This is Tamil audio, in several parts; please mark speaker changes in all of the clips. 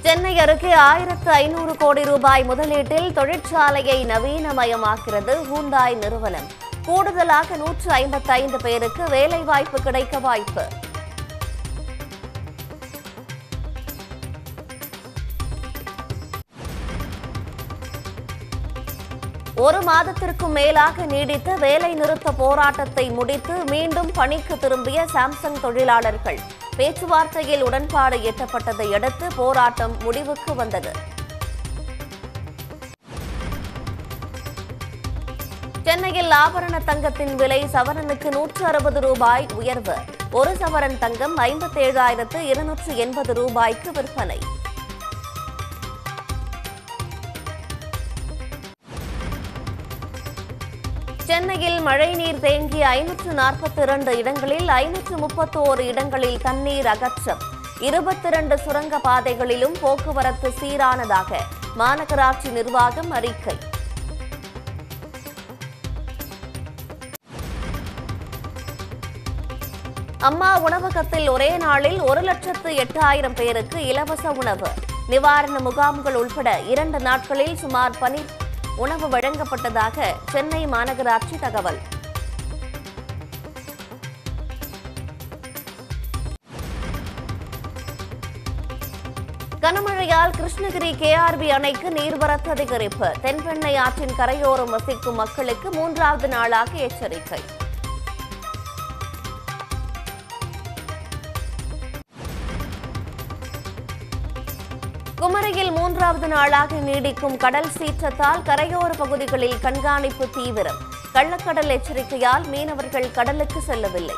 Speaker 1: சென்னை அருகே ஆயிரத்து ஐநூறு கோடி ரூபாய் முதலீட்டில் தொழிற்சாலையை நவீனமயமாக்கிறது ஹூண்டாய் நிறுவனம் கூடுதலாக நூற்று ஐம்பத்தைந்து பேருக்கு வேலைவாய்ப்பு கிடைக்க வாய்ப்பு ஒரு மாதத்திற்கும் மேலாக நீடித்த வேலை நிறுத்த போராட்டத்தை முடித்து மீண்டும் பணிக்கு திரும்பிய சாம்சங் தொழிலாளர்கள் பேச்சுவார்த்தையில் உடன்பாடு எட்டப்பட்டதை அடுத்து போராட்டம் முடிவுக்கு வந்தது சென்னையில் ஆபரண தங்கத்தின் விலை சவரனுக்கு நூற்று அறுபது ரூபாய் உயர்வு ஒரு சவரன் தங்கம் ஐம்பத்தேழாயிரத்து இருநூற்று எண்பது ரூபாய்க்கு விற்பனை சென்னையில் மழைநீர் தேங்கிய ஐநூற்று நாற்பத்தி இரண்டு இடங்களில் ஐநூற்று முப்பத்தோரு இடங்களில் தண்ணீர் அகற்றம் இருபத்தி இரண்டு சுரங்க பாதைகளிலும் போக்குவரத்து சீரானதாக மாநகராட்சி நிர்வாகம் அறிக்கை அம்மா உணவகத்தில் ஒரே நாளில் ஒரு லட்சத்து எட்டாயிரம் பேருக்கு இலவச உணவு நிவாரண முகாம்கள் உட்பட இரண்டு நாட்களில் சுமார் பனி உணவு வழங்கப்பட்டதாக சென்னை மாநகராட்சி தகவல் கனமழையால் கிருஷ்ணகிரி கேஆர்பி அணைக்கு நீர்வரத்து அதிகரிப்பு தென்பெண்ணை ஆற்றின் கரையோரம் வசிக்கும் மக்களுக்கு மூன்றாவது நாளாக எச்சரிக்கை குமரியில் மூன்றாவது நாளாக நீடிக்கும் கடல் சீற்றத்தால் கரையோர பகுதிகளில் கண்காணிப்பு தீவிரம் கள்ளக்கடல் எச்சரிக்கையால் மீனவர்கள் கடலுக்கு செல்லவில்லை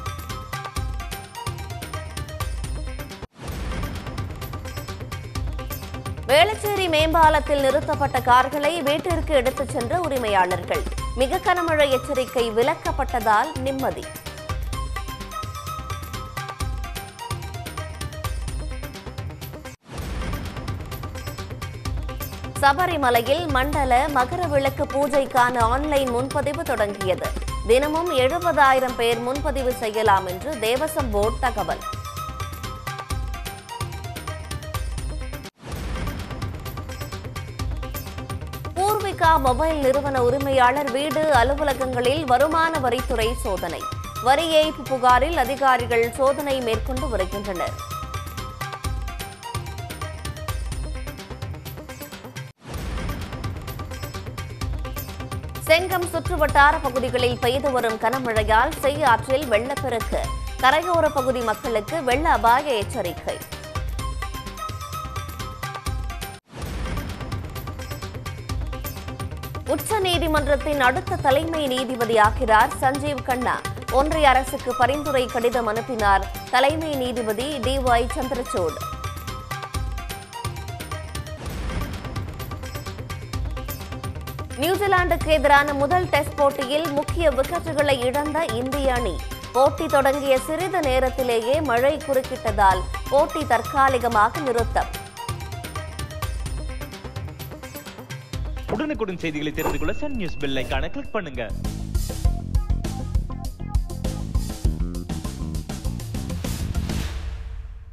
Speaker 1: வேளச்சேரி மேம்பாலத்தில் நிறுத்தப்பட்ட கார்களை வீட்டிற்கு எடுத்துச் சென்ற உரிமையாளர்கள் மிக கனமழை எச்சரிக்கை விலக்கப்பட்டதால் நிம்மதி சபரிமலையில் மண்டல மகர விளக்கு பூஜைக்கான ஆன்லைன் முன்பதிவு தொடங்கியது தினமும் எழுபதாயிரம் பேர் முன்பதிவு செய்யலாம் என்று தேவசம் போர்டு தகவல் பூர்விகா மொபைல் நிறுவன உரிமையாளர் வீடு அலுவலகங்களில் வருமான வரித்துறை சோதனை வரி ஏய்ப்பு புகாரில் அதிகாரிகள் சோதனை மேற்கொண்டு வருகின்றனர் செங்கம் சுற்றுவட்டார பகுதிகளில் பெய்து வரும் கனமழையால் செய்யாற்றில் வெள்ளப்பெருக்கு கரையோர பகுதி மக்களுக்கு வெள்ள அபாய எச்சரிக்கை உச்ச நீதிமன்றத்தின் அடுத்த தலைமை நீதிபதியாகிறார் சஞ்சீவ் கண்ணா ஒன்றிய அரசுக்கு பரிந்துரை கடிதம் அனுப்பினார் தலைமை நீதிபதி டி ஒய் சந்திரசூட் நியூசிலாந்துக்கு எதிரான முதல் டெஸ்ட் போட்டியில் முக்கிய விக்கெட்டுகளை இழந்த இந்திய அணி போட்டி தொடங்கிய சிறிது நேரத்திலேயே மழை குறுக்கிட்டதால் போட்டி தற்காலிகமாக நிறுத்தம்
Speaker 2: உடனுக்குடன் செய்திகளை தெரிந்து கொள்ள சன் நியூஸ் பெல் ஐகானை கிளிக் பண்ணுங்க